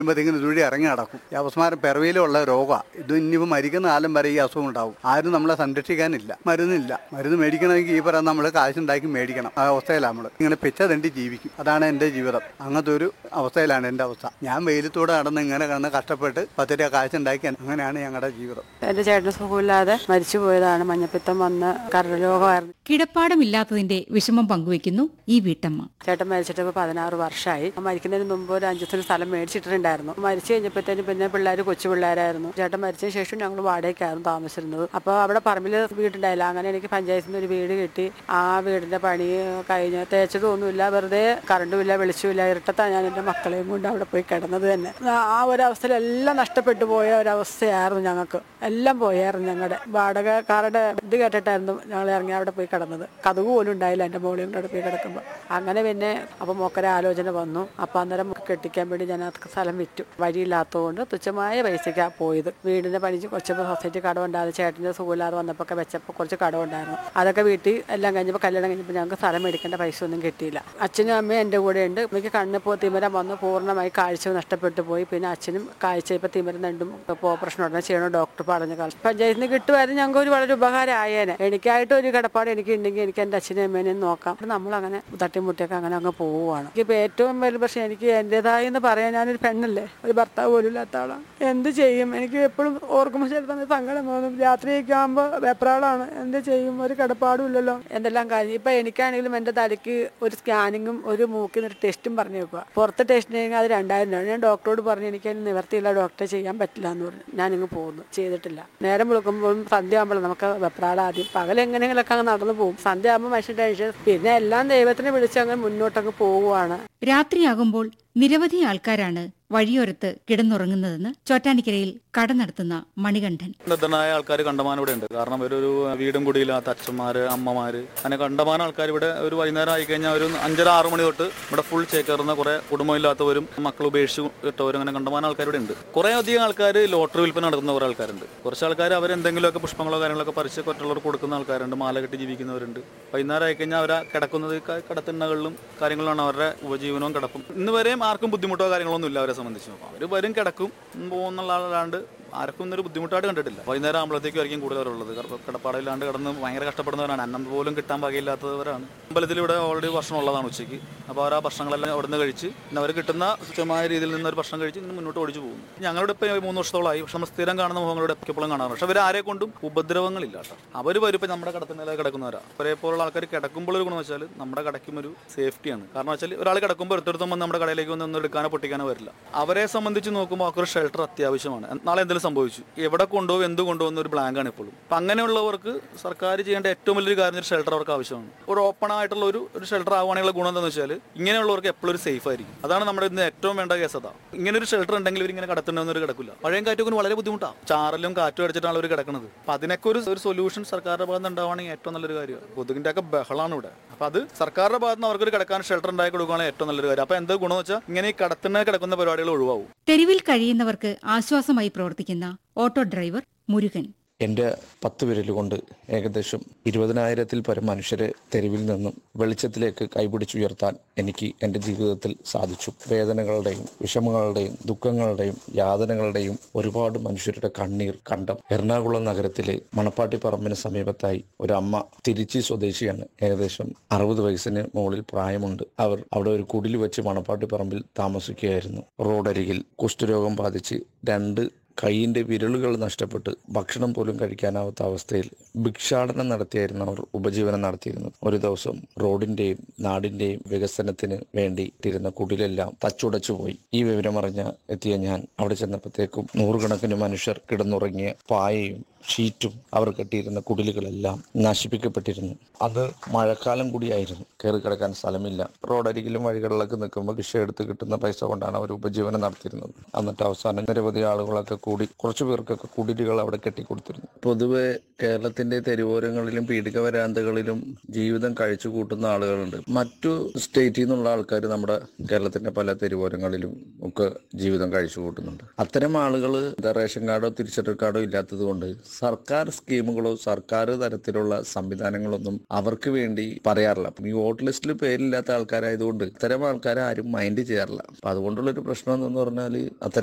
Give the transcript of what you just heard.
ഇങ്ങനെ ഇതുവഴി ഇറങ്ങി നടക്കും ഈ അവസ്മാരം പിറവിയിലുള്ള രോഗമാണ് ഇത് ഇനിയിപ്പോൾ മരിക്കുന്ന കാലം വരെ ഈ അസുഖം ഉണ്ടാവും ആരും നമ്മളെ സംരക്ഷിക്കാനില്ല മരുന്നില്ല മരുന്ന് മേടിക്കണമെങ്കിൽ ഈ പറയുന്ന നമ്മൾ കാശുണ്ടാക്കി മേടിക്കണം ആ അവസ്ഥയിലാണ് നമ്മൾ ഇങ്ങനെ പിച്ച തണ്ടി ജീവിക്കും അതാണ് എൻ്റെ ജീവിതം അങ്ങനത്തെ ഒരു അവസ്ഥയിലാണ് എൻ്റെ അവസ്ഥ ഞാൻ വെയിലത്തൂടെ നടന്ന് ഇങ്ങനെ കിടന്ന് കഷ്ടപ്പെട്ട് പത്ത് രൂപ കാശുണ്ടാക്കി അങ്ങനെയാണ് ഞങ്ങളുടെ ജീവിതം എന്റെ ചേട്ടന് സുഖമില്ലാതെ മരിച്ചു പോയതാണ് മഞ്ഞപ്പിത്തം വന്ന് കരരോഗമായിരുന്നു കിടപ്പാടമില്ലാത്തതിന്റെ വിഷമം പങ്കുവെക്കുന്നു ഈ വീട്ടമ്മ ചേട്ടൻ മരിച്ചിട്ട് ഇപ്പോൾ പതിനാറ് വർഷമായി മരിക്കുന്നതിന് മുമ്പ് ഒരു അഞ്ചു സെന്റ് സ്ഥലം മേടിച്ചിട്ടുണ്ടായിരുന്നു മരിച്ചു കഴിഞ്ഞപ്പോഴത്തേനും പിന്നെ പിള്ളേർ കൊച്ചു പിള്ളേരായിരുന്നു ചേട്ടൻ മരിച്ചതിന് ശേഷം ഞങ്ങൾ വാടകയ്ക്കായിരുന്നു താമസിച്ചിരുന്നത് അപ്പോൾ അവിടെ പറമ്പിൽ വീടുണ്ടായില്ല അങ്ങനെ എനിക്ക് പഞ്ചായത്തിൽ നിന്ന് ഒരു വീട് കിട്ടി ആ വീടിന്റെ പണി കഴിഞ്ഞ് തേച്ചതൊന്നുമില്ല വെറുതെ കറണ്ടുമില്ല വെളിച്ചമില്ല ഇരട്ടത്താണ് ഞാൻ എൻ്റെ മക്കളെയും കൊണ്ട് അവിടെ പോയി കിടന്നത് തന്നെ ആ ഒരു അവസ്ഥയിൽ എല്ലാം നഷ്ടപ്പെട്ടു പോയ ഒരവസ്ഥയായിരുന്നു ഞങ്ങൾക്ക് എല്ലാം പോയായിരുന്നു ഞങ്ങളുടെ വാടകക്കാരുടെ ഇത് കേട്ടിട്ടായിരുന്നു ഞങ്ങൾ ഇറങ്ങി അവിടെ പോയി കിടന്നത് കഥകു പോലും ഉണ്ടായില്ല എൻ്റെ മോളിയും കൂടെ അവിടെ പോയി കിടക്കുമ്പോൾ അങ്ങനെ പിന്നെ അപ്പം മോക്കര ആലോചന വന്നു അപ്പം അന്നേരം നമുക്ക് കെട്ടിക്കാൻ വേണ്ടി ഞാൻ ആ സ്ഥലം വിറ്റു വഴിയില്ലാത്തതുകൊണ്ട് തുച്ഛമായ പൈസയ്ക്കാണ് പോയത് വീടിൻ്റെ പണിച്ച് കുറച്ചപ്പോൾ സൊസൈറ്റി കടമുണ്ടായിരുന്നു ചേട്ടൻ്റെ സുഖമില്ലാതെ വന്നപ്പോൾ ഒക്കെ വെച്ചപ്പോൾ കുറച്ച് കടമുണ്ടായിരുന്നു അതൊക്കെ വീട്ടിൽ എല്ലാം കഴിഞ്ഞപ്പോൾ കല്യാണം കഴിഞ്ഞപ്പോൾ ഞങ്ങൾക്ക് സ്ഥലം മേടിക്കേണ്ട പൈസ ഒന്നും കിട്ടിയില്ല അച്ഛനും അമ്മയും എൻ്റെ കൂടെ ഉണ്ട് എനിക്ക് കണ്ണിപ്പോൾ തിമിരം വന്ന് പൂർണ്ണമായി കാഴ്ച നഷ്ടപ്പെട്ടു പോയി പിന്നെ അച്ഛനും കാഴ്ച ഇപ്പോൾ തിമിരം രണ്ടും ഇപ്പോൾ ഓപ്പറേഷൻ ഉടനെ ചെയ്യണം ഡോക്ടർ പറഞ്ഞു കാലം പഞ്ചായത്തിൽ നിന്ന് കിട്ടുമായിരുന്നു ഞങ്ങൾക്ക് ഒരു വളരെ ഉപകാരം ആയേനെ എനിക്കായിട്ട് ഒരു കടപ്പാട് എനിക്ക് ഉണ്ടെങ്കിൽ എനിക്ക് എൻ്റെ അച്ഛനെയും അമ്മേനെയും നോക്കാം നമ്മളങ്ങനെ തട്ടിമുട്ടിയൊക്കെ അങ്ങനെ അങ്ങ് പോവുകയാണ് എനിക്കിപ്പോൾ ഏറ്റവും വലിയ പ്രശ്നം എനിക്ക് എൻ്റെതായി എന്ന് പറയാൻ ഞാനൊരു പെണ്ണല്ലേ ഒരു ഭർത്താവ് പോലും ഇല്ലാത്ത ആളാണ് എന്ത് ചെയ്യും എനിക്ക് എപ്പോഴും ഓർക്കുമ്പോൾ ചിലപ്പോൾ സങ്കടം തോന്നും രാത്രിയൊക്കെ ആകുമ്പോൾ വെപ്രാളാണ് എന്ത് ചെയ്യും ഒരു കിടപ്പാടും ഇല്ലല്ലോ എന്തെല്ലാം കാര്യം ഇപ്പം എനിക്കാണെങ്കിലും എൻ്റെ തലയ്ക്ക് ഒരു സ്കാനിങ്ങും ഒരു മൂക്കിന് ഒരു ടെസ്റ്റും പറഞ്ഞു വെക്കുക പുറത്ത് ടെസ്റ്റ് ചെയ്യുക അത് രണ്ടായിരം രൂപ ഞാൻ ഡോക്ടറോട് പറഞ്ഞു എനിക്ക് അതിന് നിവർത്തിയില്ല ഡോക്ടറെ ചെയ്യാൻ പറ്റില്ല എന്ന് പറഞ്ഞു ഞാനിങ്ങ് പോകുന്നു ചെയ്തിട്ടില്ല നേരം വിളിക്കുമ്പോൾ സന്ധ്യ ആകുമ്പോൾ നമുക്ക് വെപ്രാളം ആദ്യം പകൽ എങ്ങനെയെങ്കിലൊക്കെ അങ്ങ് നടന്നു പോകും സന്ധ്യ ആകുമ്പോൾ മനുഷ്യൻ ടെൻഷൻ പിന്നെ എല്ലാം ദൈവത്തിനെ വിളിച്ച് അങ്ങ് മുന്നോട്ടങ്ങ് പോവുകയാണ് രാത്രിയാകുമ്പോൾ നിരവധി ആൾക്കാരാണ് വഴിയോരത്ത് കിടന്നുറങ്ങുന്നതെന്ന് ചോറ്റാനിക്കരയിൽ കട നടത്തുന്ന മണികണ്ഠൻ നിർദ്ധനായ ആൾക്കാർ കണ്ടമാനം ഇവിടെ ഉണ്ട് കാരണം ഒരു വീടും കുടിയില്ലാത്ത അച്ഛന്മാര് അമ്മമാര് അങ്ങനെ കണ്ടമാനം ആൾക്കാർ ഇവിടെ ഒരു വൈകുന്നേരം ആയി കഴിഞ്ഞാൽ ഒരു അഞ്ചര ആറ് മണി തൊട്ട് ഇവിടെ ഫുൾ ചേക്കേറുന്ന കുറെ കുടുംബമില്ലാത്തവരും മക്കൾ ഉപേക്ഷിച്ച് ഇട്ടവരും അങ്ങനെ കണ്ടമാനം ആൾക്കാർ ഇവിടെ ഉണ്ട് കുറെ അധികം ആൾക്കാർ ലോട്ടറി വിൽപ്പന നടത്തുന്ന കുറെ ആൾക്കാരുണ്ട് കുറച്ച് ആൾക്കാർ അവരെന്തെങ്കിലുമൊക്കെ പുഷ്പങ്ങളോ കാര്യങ്ങളൊക്കെ പറിച്ച് മറ്റുള്ളവർക്ക് കൊടുക്കുന്ന ആൾക്കാരുണ്ട് മാല കെട്ടി ജീവിക്കുന്നവരുണ്ട് വൈകുന്നേരം ആയി കഴിഞ്ഞാൽ അവരെ കിടക്കുന്നത് ക- കടത്തിണ്ണകളിലും കാര്യങ്ങളിലാണ് അവരുടെ ഉപജീവനവും കിടപ്പും ഇന്ന് വരെയും ആർക്കും ബുദ്ധിമുട്ടോ കാര്യങ്ങളൊന്നും ഇല്ല അവരെ സംബന്ധിച്ച് അവർ വരും കിടക്കും പോകുന്നുള്ള ആളല്ലാണ്ട് ആർക്കും ഇന്നൊരു ബുദ്ധിമുട്ടായിട്ട് കണ്ടിട്ടില്ല വൈകുന്നേരം ആകുമ്പോഴത്തേക്കും ആയിരിക്കും കൂടുതലുള്ളത് കാരണം കിടപ്പാടില്ലാണ്ട് കിടന്ന് ഭയങ്കര കഷ്ടപ്പെടുന്നവരാണ് അന്നം പോലും കിട്ടാൻ വകയില്ലാത്തവരാണ് അമ്പലത്തിൽ ഇവിടെ ഓൾറെഡി ഭക്ഷണം ഉള്ളതാണ് ഉച്ചയ്ക്ക് അപ്പോൾ അവർ ആ ഭക്ഷണങ്ങളെല്ലാം അവിടെ നിന്ന് കഴിച്ച് പിന്നെ അവർ കിട്ടുന്ന തുച്ഛമായ രീതിയിൽ നിന്ന് ഒരു ഭക്ഷണം കഴിച്ച് ഇങ്ങനെ മുന്നോട്ട് ഓടിച്ചു പോകുന്നു ഞങ്ങളുടെ ഇപ്പോൾ മൂന്ന് വർഷത്തോളമായി പക്ഷെ നമ്മൾ സ്ഥിരം കാണുന്ന മുഖങ്ങളുടെ എപ്പോഴും കാണാറുണ്ട് പക്ഷെ അവർ ആരെ കൊണ്ടും ഉപദ്രവങ്ങളില്ല കേട്ടോ അവർ വരും ഇപ്പം നമ്മുടെ കടത്തിനില കിടക്കുന്നവരാ അവരെ പോലുള്ള ആൾക്കാർ കിടക്കുമ്പോൾ ഒരു ഗുണം വെച്ചാൽ നമ്മുടെ കടയ്ക്കും ഒരു സേഫ്റ്റിയാണ് കാരണം വെച്ചാൽ ഒരാൾ കിടക്കുമ്പോൾ എടുത്തെടുത്തും വന്ന് നമ്മുടെ കടയിലേക്ക് വന്ന് ഒന്നും എടുക്കാനോ പൊട്ടിക്കാനോ വരില്ല അവരെ സംബന്ധിച്ച് നോക്കുമ്പോൾ അവർക്ക് ഒരു ഷെൽട്ടർ അത്യാവശ്യമാണ് നാളെ എന്തെങ്കിലും സംഭവിച്ചു എവിടെ കൊണ്ടുപോകും എന്ത് കൊണ്ടുപോകുന്ന ഒരു ബ്ലാങ്ക് ആണ് ഇപ്പോഴും അപ്പം അങ്ങനെയുള്ളവർക്ക് സർക്കാർ ചെയ്യേണ്ട ഏറ്റവും വലിയൊരു കാര്യം ഒരു ഷെൽട്ടർ അവർക്ക് ആവശ്യമാണ് ഒരു ഓപ്പൺ ആയിട്ടുള്ള ഒരു ഒരു ഷെൽട്ടർ ആവുകയാണെങ്കിലുള്ള ഗുണം എന്താണെന്ന് വെച്ചാൽ ഇങ്ങനെയുള്ളവർക്ക് എപ്പോഴും ഒരു സേഫ് ആയിരിക്കും അതാണ് നമ്മുടെ ഇന്ന് ഏറ്റവും വേണ്ട കേസ് അതാ ഇങ്ങനെ ഒരു ഷെൽട്ടർ ഉണ്ടെങ്കിൽ ഇവർ ഇങ്ങനെ കിടത്തുണ്ടെന്ന് ഒരു കിടക്കില്ല മഴയും കാറ്റൊക്കെ വളരെ ബുദ്ധിമുട്ടാണ് ചാറലും കാറ്റും അടിച്ചിട്ടാണ് അവർ കിടക്കുന്നത് അപ്പം അതിനൊക്കെ ഒരു ഒരു സൊല്യൂഷൻ സർക്കാരിന്റെ ഭാഗത്ത് നിന്ന് ഉണ്ടാവുകയാണെങ്കിൽ ഏറ്റവും നല്ലൊരു കാര്യമാണ് കൊതുകിന്റെ ഒക്കെ ബഹളാണ് ഇവിടെ അപ്പം അത് സർക്കാരിന്റെ ഭാഗത്ത് നിന്ന് അവർക്കൊരു കിടക്കാൻ ഷെൽട്ടർ ഉണ്ടാക്കി കൊടുക്കുകയാണെങ്കിൽ ഏറ്റവും നല്ലൊരു കാര്യം അപ്പം എന്താ ഗുണം വെച്ചാൽ ഇങ്ങനെ ഈ കടത്തിന് കിടക്കുന്ന പരിപാടികൾ ഒഴിവാകും തെരുവിൽ കഴിയുന്നവർക്ക് ആശ്വാസമായി പ്രവർത്തിക്കുന്ന ഓട്ടോ ഡ്രൈവർ മുരുകൻ എൻ്റെ പത്ത് വിരലുകൊണ്ട് ഏകദേശം ഇരുപതിനായിരത്തിൽ പരം മനുഷ്യരെ തെരുവിൽ നിന്നും വെളിച്ചത്തിലേക്ക് കൈപിടിച്ചുയർത്താൻ എനിക്ക് എൻ്റെ ജീവിതത്തിൽ സാധിച്ചു വേദനകളുടെയും വിഷമങ്ങളുടെയും ദുഃഖങ്ങളുടെയും യാതനകളുടെയും ഒരുപാട് മനുഷ്യരുടെ കണ്ണീർ കണ്ടം എറണാകുളം നഗരത്തിലെ മണപ്പാട്ടിപ്പറമ്പിന് സമീപത്തായി ഒരു അമ്മ തിരുച്ചി സ്വദേശിയാണ് ഏകദേശം അറുപത് വയസ്സിന് മുകളിൽ പ്രായമുണ്ട് അവർ അവിടെ ഒരു കുടിൽ വെച്ച് മണപ്പാട്ടിപ്പറമ്പിൽ താമസിക്കുകയായിരുന്നു റോഡരികിൽ കുഷ്ഠരോഗം ബാധിച്ച് രണ്ട് കൈയിന്റെ വിരലുകൾ നഷ്ടപ്പെട്ട് ഭക്ഷണം പോലും കഴിക്കാനാവാത്ത അവസ്ഥയിൽ ഭിക്ഷാടനം നടത്തിയായിരുന്നു അവർ ഉപജീവനം നടത്തിയിരുന്നത് ഒരു ദിവസം റോഡിന്റെയും നാടിന്റെയും വികസനത്തിന് വേണ്ടി ഇരുന്ന കുടിലെല്ലാം തച്ചുടച്ചു പോയി ഈ വിവരമറിഞ്ഞ എത്തിയ ഞാൻ അവിടെ ചെന്നപ്പോഴത്തേക്കും നൂറുകണക്കിന് മനുഷ്യർ കിടന്നുറങ്ങിയ പായയും ഷീറ്റും അവർ കെട്ടിയിരുന്ന കുടിലുകളെല്ലാം നശിപ്പിക്കപ്പെട്ടിരുന്നു അത് മഴക്കാലം കൂടിയായിരുന്നു കയറി കിടക്കാൻ സ്ഥലമില്ല റോഡരികിലും വഴികളിലൊക്കെ നിൽക്കുമ്പോൾ ഭിക്ഷ എടുത്ത് കിട്ടുന്ന പൈസ കൊണ്ടാണ് അവർ ഉപജീവനം നടത്തിയിരുന്നത് എന്നിട്ട് അവസാനം നിരവധി ആളുകളൊക്കെ കൂടി കുറച്ചു പേർക്കൊക്കെ കുടിലുകൾ അവിടെ കെട്ടിക്കൊടുത്തിരുന്നു പൊതുവെ കേരളത്തിന്റെ തെരുവോരങ്ങളിലും പീഡിക വരാന്തകളിലും ജീവിതം കഴിച്ചു കൂട്ടുന്ന ആളുകളുണ്ട് മറ്റു സ്റ്റേറ്റിൽ നിന്നുള്ള ആൾക്കാർ നമ്മുടെ കേരളത്തിന്റെ പല തെരുവോരങ്ങളിലും ഒക്കെ ജീവിതം കഴിച്ചു കൂട്ടുന്നുണ്ട് അത്തരം ആളുകൾ റേഷൻ കാർഡോ തിരിച്ചറിയൽ കാർഡോ ഇല്ലാത്തത് കൊണ്ട് സർക്കാർ സ്കീമുകളോ സർക്കാർ തരത്തിലുള്ള സംവിധാനങ്ങളൊന്നും അവർക്ക് വേണ്ടി പറയാറില്ല അപ്പം ഈ വോട്ട് ലിസ്റ്റിൽ പേരില്ലാത്ത ആൾക്കാരായതുകൊണ്ട് ഇത്തരം ആൾക്കാരെ ആരും മൈൻഡ് ചെയ്യാറില്ല അപ്പൊ അതുകൊണ്ടുള്ള ഒരു പ്രശ്നം എന്ന് പറഞ്ഞാൽ അത്തരം